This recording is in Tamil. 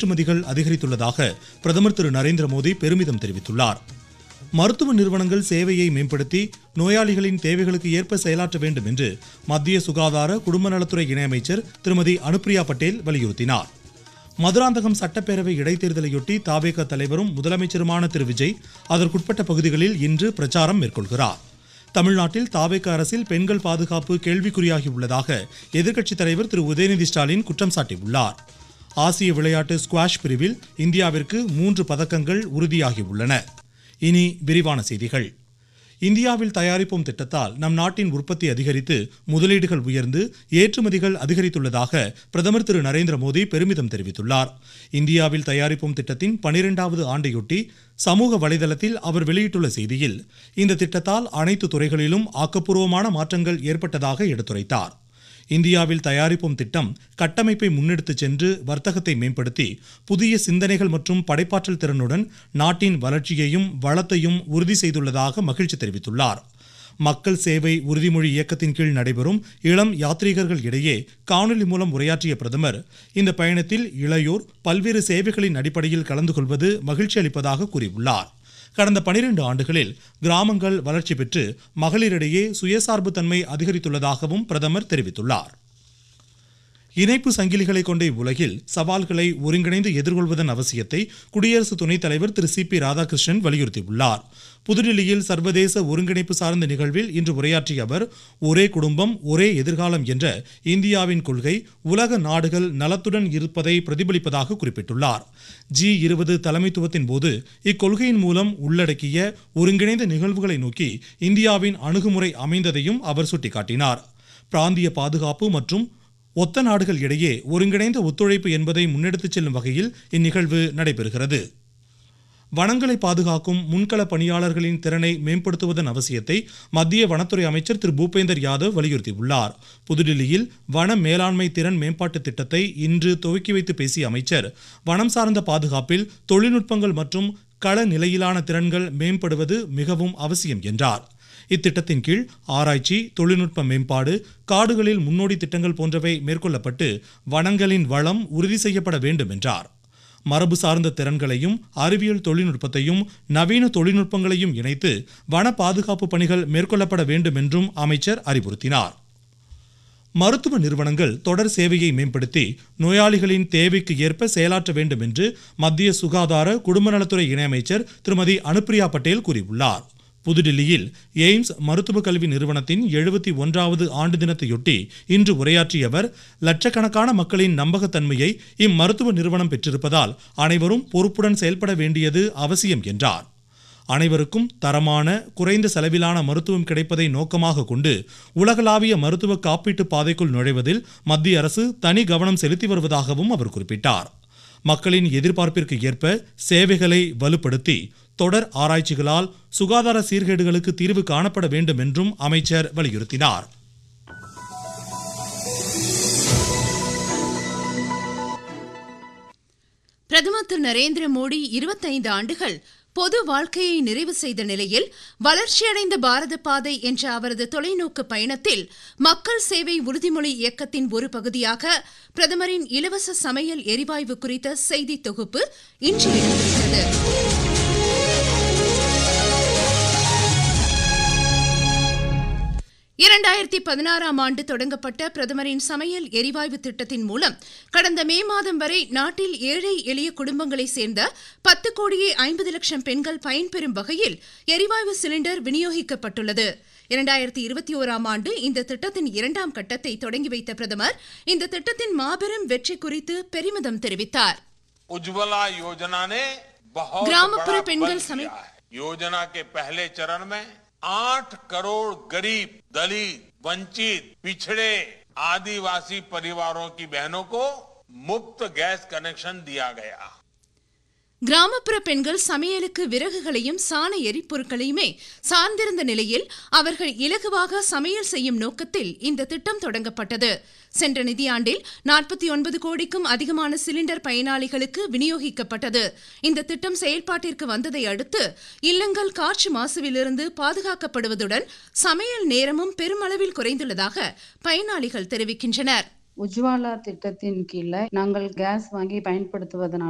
ஏற்றுமதிகள் அதிகரித்துள்ளதாக பிரதமர் திரு நரேந்திர மோடி பெருமிதம் தெரிவித்துள்ளார் மருத்துவ நிறுவனங்கள் சேவையை மேம்படுத்தி நோயாளிகளின் தேவைகளுக்கு ஏற்ப செயலாற்ற வேண்டும் என்று மத்திய சுகாதார குடும்ப நலத்துறை இணையமைச்சர் திருமதி அனுப்பிரியா பட்டேல் வலியுறுத்தினார் மதுராந்தகம் சட்டப்பேரவை இடைத்தேர்தலையொட்டி தாவேக தலைவரும் முதலமைச்சருமான திரு விஜய் அதற்குட்பட்ட பகுதிகளில் இன்று பிரச்சாரம் மேற்கொள்கிறார் தமிழ்நாட்டில் தாவேக அரசில் பெண்கள் பாதுகாப்பு கேள்விக்குறியாகி உள்ளதாக எதிர்க்கட்சித் தலைவர் திரு உதயநிதி ஸ்டாலின் குற்றம் சாட்டியுள்ளார் ஆசிய விளையாட்டு ஸ்குவாஷ் பிரிவில் இந்தியாவிற்கு மூன்று பதக்கங்கள் உறுதியாகியுள்ளன இனி விரிவான செய்திகள் இந்தியாவில் தயாரிப்போம் திட்டத்தால் நம் நாட்டின் உற்பத்தி அதிகரித்து முதலீடுகள் உயர்ந்து ஏற்றுமதிகள் அதிகரித்துள்ளதாக பிரதமர் திரு நரேந்திர மோடி பெருமிதம் தெரிவித்துள்ளார் இந்தியாவில் தயாரிப்போம் திட்டத்தின் பனிரெண்டாவது ஆண்டையொட்டி சமூக வலைதளத்தில் அவர் வெளியிட்டுள்ள செய்தியில் இந்த திட்டத்தால் அனைத்து துறைகளிலும் ஆக்கப்பூர்வமான மாற்றங்கள் ஏற்பட்டதாக எடுத்துரைத்தார் இந்தியாவில் தயாரிப்போம் திட்டம் கட்டமைப்பை முன்னெடுத்துச் சென்று வர்த்தகத்தை மேம்படுத்தி புதிய சிந்தனைகள் மற்றும் படைப்பாற்றல் திறனுடன் நாட்டின் வளர்ச்சியையும் வளத்தையும் உறுதி செய்துள்ளதாக மகிழ்ச்சி தெரிவித்துள்ளார் மக்கள் சேவை உறுதிமொழி இயக்கத்தின் கீழ் நடைபெறும் இளம் யாத்ரீகர்கள் இடையே காணொலி மூலம் உரையாற்றிய பிரதமர் இந்த பயணத்தில் இளையோர் பல்வேறு சேவைகளின் அடிப்படையில் கலந்து கொள்வது மகிழ்ச்சி அளிப்பதாக கூறியுள்ளார் கடந்த பனிரெண்டு ஆண்டுகளில் கிராமங்கள் வளர்ச்சி பெற்று மகளிரிடையே சுயசார்பு தன்மை அதிகரித்துள்ளதாகவும் பிரதமர் தெரிவித்துள்ளார் இணைப்பு சங்கிலிகளை கொண்ட உலகில் சவால்களை ஒருங்கிணைந்து எதிர்கொள்வதன் அவசியத்தை குடியரசு துணைத் தலைவர் திரு சி பி ராதாகிருஷ்ணன் வலியுறுத்தியுள்ளார் புதுடில்லியில் சர்வதேச ஒருங்கிணைப்பு சார்ந்த நிகழ்வில் இன்று உரையாற்றிய அவர் ஒரே குடும்பம் ஒரே எதிர்காலம் என்ற இந்தியாவின் கொள்கை உலக நாடுகள் நலத்துடன் இருப்பதை பிரதிபலிப்பதாக குறிப்பிட்டுள்ளார் ஜி இருபது தலைமைத்துவத்தின் போது இக்கொள்கையின் மூலம் உள்ளடக்கிய ஒருங்கிணைந்த நிகழ்வுகளை நோக்கி இந்தியாவின் அணுகுமுறை அமைந்ததையும் அவர் சுட்டிக்காட்டினார் பிராந்திய பாதுகாப்பு மற்றும் ஒத்த நாடுகள் இடையே ஒருங்கிணைந்த ஒத்துழைப்பு என்பதை முன்னெடுத்துச் செல்லும் வகையில் இந்நிகழ்வு நடைபெறுகிறது வனங்களை பாதுகாக்கும் முன்கள பணியாளர்களின் திறனை மேம்படுத்துவதன் அவசியத்தை மத்திய வனத்துறை அமைச்சர் திரு பூபேந்தர் யாதவ் வலியுறுத்தியுள்ளார் புதுடில்லியில் வன மேலாண்மை திறன் மேம்பாட்டு திட்டத்தை இன்று துவக்கி வைத்து பேசிய அமைச்சர் வனம் சார்ந்த பாதுகாப்பில் தொழில்நுட்பங்கள் மற்றும் கள நிலையிலான திறன்கள் மேம்படுவது மிகவும் அவசியம் என்றார் இத்திட்டத்தின் கீழ் ஆராய்ச்சி தொழில்நுட்ப மேம்பாடு காடுகளில் முன்னோடி திட்டங்கள் போன்றவை மேற்கொள்ளப்பட்டு வனங்களின் வளம் உறுதி செய்யப்பட வேண்டும் என்றார் மரபு சார்ந்த திறன்களையும் அறிவியல் தொழில்நுட்பத்தையும் நவீன தொழில்நுட்பங்களையும் இணைத்து வன பாதுகாப்பு பணிகள் மேற்கொள்ளப்பட வேண்டும் என்றும் அமைச்சர் அறிவுறுத்தினார் மருத்துவ நிறுவனங்கள் தொடர் சேவையை மேம்படுத்தி நோயாளிகளின் தேவைக்கு ஏற்ப செயலாற்ற வேண்டும் என்று மத்திய சுகாதார குடும்ப நலத்துறை இணையமைச்சர் திருமதி அனுப்பிரியா பட்டேல் கூறியுள்ளார் புதுடில்லியில் எய்ம்ஸ் மருத்துவ கல்வி நிறுவனத்தின் எழுபத்தி ஒன்றாவது ஆண்டு தினத்தையொட்டி இன்று உரையாற்றிய அவர் லட்சக்கணக்கான மக்களின் நம்பகத்தன்மையை இம்மருத்துவ நிறுவனம் பெற்றிருப்பதால் அனைவரும் பொறுப்புடன் செயல்பட வேண்டியது அவசியம் என்றார் அனைவருக்கும் தரமான குறைந்த செலவிலான மருத்துவம் கிடைப்பதை நோக்கமாக கொண்டு உலகளாவிய மருத்துவ காப்பீட்டு பாதைக்குள் நுழைவதில் மத்திய அரசு தனி கவனம் செலுத்தி வருவதாகவும் அவர் குறிப்பிட்டார் மக்களின் எதிர்பார்ப்பிற்கு ஏற்ப சேவைகளை வலுப்படுத்தி தொடர் ஆராய்ச்சிகளால் சுகாதார சீர்கேடுகளுக்கு தீர்வு காணப்பட வேண்டும் என்றும் அமைச்சர் வலியுறுத்தினார் பிரதமர் திரு நரேந்திர மோடி இருபத்தைந்து ஆண்டுகள் பொது வாழ்க்கையை நிறைவு செய்த நிலையில் வளர்ச்சியடைந்த பாரத பாதை என்ற அவரது தொலைநோக்கு பயணத்தில் மக்கள் சேவை உறுதிமொழி இயக்கத்தின் ஒரு பகுதியாக பிரதமரின் இலவச சமையல் எரிவாயு குறித்த செய்தி தொகுப்பு இன்று இடம்பெற்றது இரண்டாயிரத்தி பதினாறாம் ஆண்டு தொடங்கப்பட்ட பிரதமரின் சமையல் எரிவாயு திட்டத்தின் மூலம் கடந்த மே மாதம் வரை நாட்டில் ஏழை எளிய குடும்பங்களைச் சேர்ந்த பத்து கோடியே ஐம்பது லட்சம் பெண்கள் பயன்பெறும் வகையில் எரிவாயு சிலிண்டர் விநியோகிக்கப்பட்டுள்ளது இரண்டாயிரத்தி இருபத்தி ஓராம் ஆண்டு இந்த திட்டத்தின் இரண்டாம் கட்டத்தை தொடங்கி வைத்த பிரதமர் இந்த திட்டத்தின் மாபெரும் வெற்றி குறித்து பெருமிதம் தெரிவித்தார் उज्ज्वला योजना ने बहुत ग्रामपुर बड़ा पेंगल बल समेत- किया है योजना के पहले चरण में आठ करोड़ गरीब दलित वंचित पिछड़े आदिवासी परिवारों की बहनों को मुफ्त गैस कनेक्शन दिया गया கிராமப்புற பெண்கள் சமையலுக்கு விறகுகளையும் சாண எரிபொருட்களையுமே சார்ந்திருந்த நிலையில் அவர்கள் இலகுவாக சமையல் செய்யும் நோக்கத்தில் இந்த திட்டம் தொடங்கப்பட்டது சென்ற நிதியாண்டில் நாற்பத்தி ஒன்பது கோடிக்கும் அதிகமான சிலிண்டர் பயனாளிகளுக்கு விநியோகிக்கப்பட்டது இந்த திட்டம் செயல்பாட்டிற்கு வந்ததை அடுத்து இல்லங்கள் காற்று மாசுவிலிருந்து பாதுகாக்கப்படுவதுடன் சமையல் நேரமும் பெருமளவில் குறைந்துள்ளதாக பயனாளிகள் தெரிவிக்கின்றனர் உஜ்வாலா திட்டத்தின் கீழே நாங்கள் கேஸ் வாங்கி பயன்படுத்துவதனால